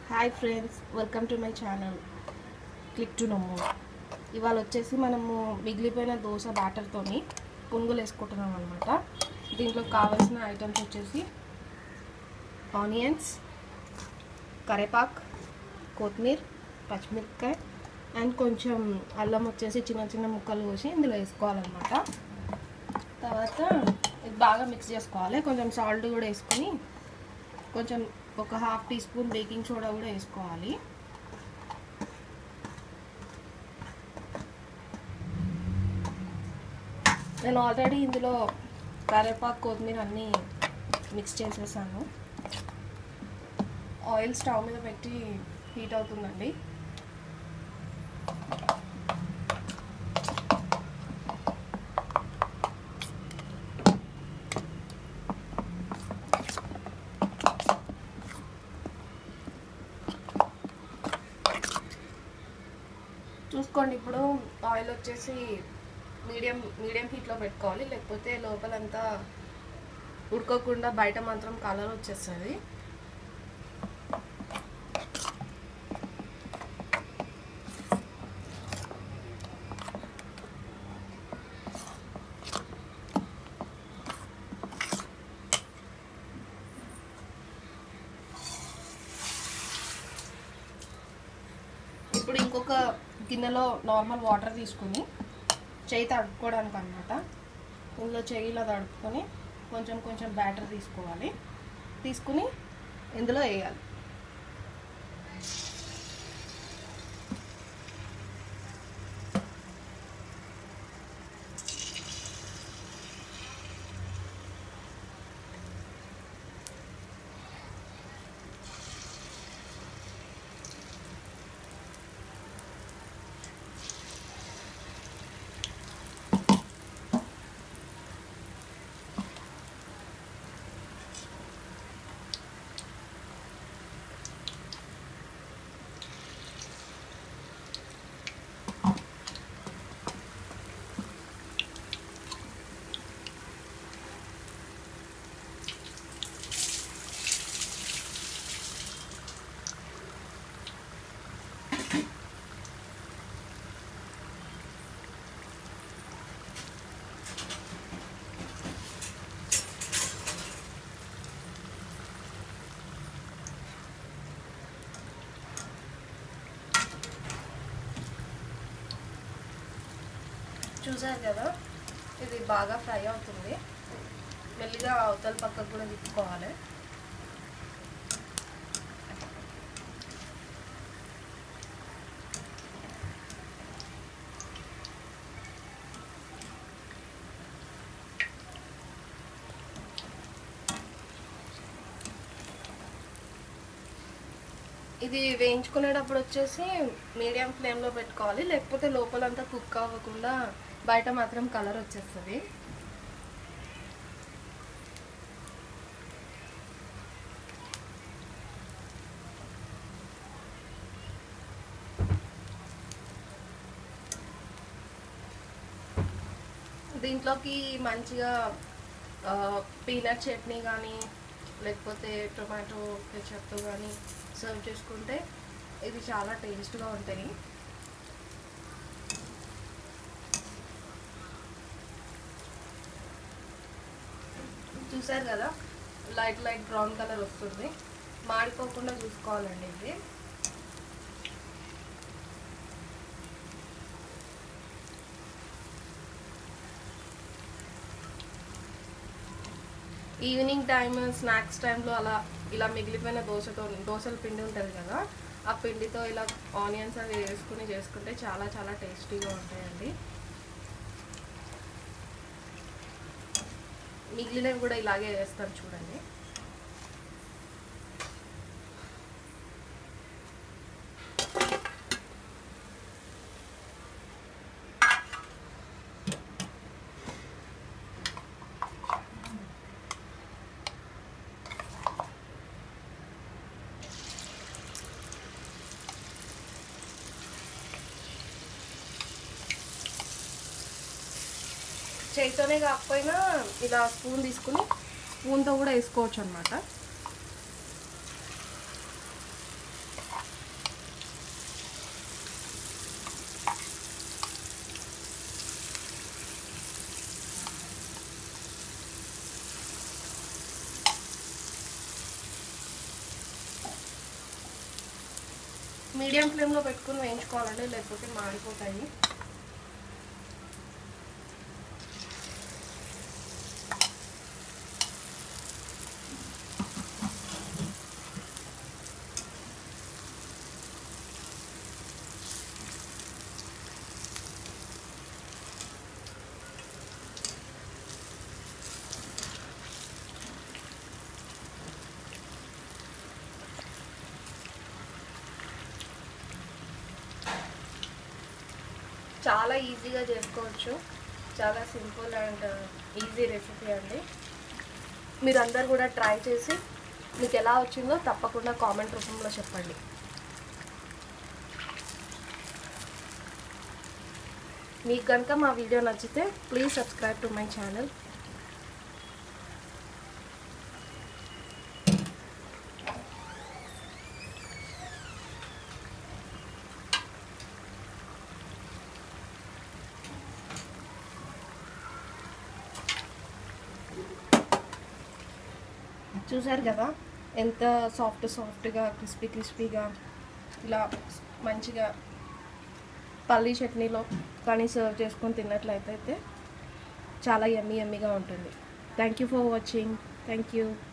hi friends welcome to my channel click to నమ్మో ఇవాళ వచ్చేసి మనము మిగిలిపోయిన దోశ బ్యాటర్తోని పునుగులు వేసుకుంటున్నాం అనమాట దీంట్లో కావాల్సిన ఐటమ్స్ వచ్చేసి ఆనియన్స్ కరేపాక్ కొత్తిమీర పచ్చిమిరపకాయ అండ్ కొంచెం అల్లం వచ్చేసి చిన్న చిన్న ముక్కలు కోసి ఇందులో వేసుకోవాలన్నమాట తర్వాత ఇది బాగా మిక్స్ చేసుకోవాలి కొంచెం సాల్ట్ కూడా వేసుకొని కొంచెం ఒక half teaspoon baking soda కూడా వేసుకోవాలి నేను ఆల్రెడీ ఇందులో కరేపాకు కొత్తిమీర అన్నీ మిక్స్ చేసేసాను ఆయిల్ స్టవ్ మీద పెట్టి హీట్ అవుతుందండి చూసుకోండి ఇప్పుడు ఆయిల్ వచ్చేసి మీడియం మీడియం హీట్లో పెట్టుకోవాలి లేకపోతే లోపలంతా ఉడకకుండా బయట మాత్రం కలర్ వచ్చేస్తుంది ఇప్పుడు ఇంకొక గిన్నెలో నార్మల్ వాటర్ తీసుకుని చేయి తడుపుకోవడానికి అనమాట ఇందులో చేయిలో తడుపుకొని కొంచెం కొంచెం బ్యాటర్ తీసుకోవాలి తీసుకుని ఇందులో వేయాలి చూసారు కదా ఇది బాగా ఫ్రై అవుతుంది మెల్లిగా అవతల పక్కకు కూడా తిప్పుకోవాలి ఇది వేయించుకునేటప్పుడు వచ్చేసి మీడియం ఫ్లేమ్లో పెట్టుకోవాలి లేకపోతే లోపలంతా కుక్ అవ్వకుండా బయట మాత్రం కలర్ వచ్చేస్తుంది దీంట్లోకి మంచిగా పీనట్ చట్నీ కానీ లేకపోతే టొమాటో కెచప్తో కానీ సర్వ్ చేసుకుంటే ఇది చాలా టేస్ట్గా ఉంటాయి చూసారు కదా లైట్ లైట్ బ్రౌన్ కలర్ వస్తుంది మాడిపోకుండా చూసుకోవాలండి ఇది ఈవినింగ్ టైం స్నాక్స్ టైంలో అలా ఇలా మిగిలిపోయిన దోశతో దోశల పిండి ఉంటుంది కదా ఆ పిండితో ఇలా ఆనియన్స్ అవి వేసుకుని చేసుకుంటే చాలా చాలా టేస్టీగా ఉంటాయండి మిగిలినవి కూడా ఇలాగే వేస్తాను చూడండి చేతితోనే కాకపోయినా ఇలా స్పూన్ తీసుకుని స్పూన్తో కూడా వేసుకోవచ్చు అనమాట మీడియం ఫ్లేమ్లో పెట్టుకుని వేయించుకోవాలండి లేకపోతే మాడిపోతాయి చాలా ఈజీగా చేసుకోవచ్చు చాలా సింపుల్ అండ్ ఈజీ రెసిపీ అండి మీరు అందరు కూడా ట్రై చేసి మీకు ఎలా వచ్చిందో తప్పకుండా కామెంట్ రూపంలో చెప్పండి మీకు కనుక మా వీడియో నచ్చితే please subscribe to my channel చూసారు కదా ఎంత సాఫ్ట్ సాఫ్ట్గా క్రిస్పీ క్రిస్పీగా ఇలా మంచిగా పల్లీ చట్నీలో కానీ సర్వ్ చేసుకొని తిన్నట్లయితే చాలా ఎమ్మీ ఎమ్మీగా ఉంటుంది thank you for watching thank you